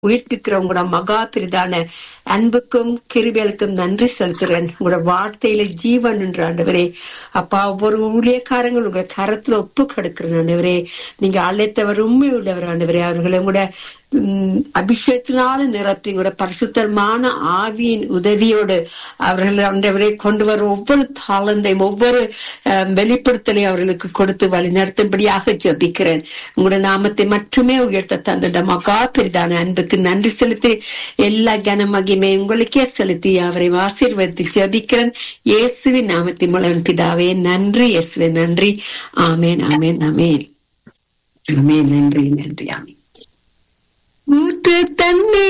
உயிர்ப்பிக்கிற உங்களோட மகா பெரிதான அன்புக்கும் கிருபைகளுக்கும் நன்றி செலுத்துறேன் உங்களோட வார்த்தையில ஜீவன் என்ற ஆண்டவரே அப்பா ஒவ்வொரு ஊழியக்காரங்கள் உங்க கரத்துல ஒப்பு கொடுக்கிறேன் ஆண்டவரே நீங்க அழைத்தவர் உண்மை உள்ளவர் ஆண்டவரே அவர்களை உங்களோட உம், அபிஷேகத்தினால நிரப்பி உங்களோட பரிசுத்தமான ஆவியின் உதவியோடு அவர்கள் ஆண்டவரை கொண்டு வர ஒவ்வொரு தாளந்தையும் ஒவ்வொரு அஹ், வெளிப்படுத்தலையும் அவர்களுக்கு கொடுத்து வழி நடத்தும்படியாக ஜெபிக்கிறேன் உங்களோட நாமத்தை மட்டுமே உயர்த்த தந்த மகா பெரிதான அன்புக்கு நன்றி செலுத்தி எல்லா கன மகிமை உங்களுக்கே செலுத்தி அவரை ஆசீர்வதித்து ஜெபிக்கிறேன் இயேசுவின் நாமத்தின் மூலம் பிதாவே நன்றி இயேசுவே நன்றி ஆமேன் ஆமேன் ஆமேன் ஆமேன் நன்றி நன்றி ஆமேன் ஊற்று தண்ணீர்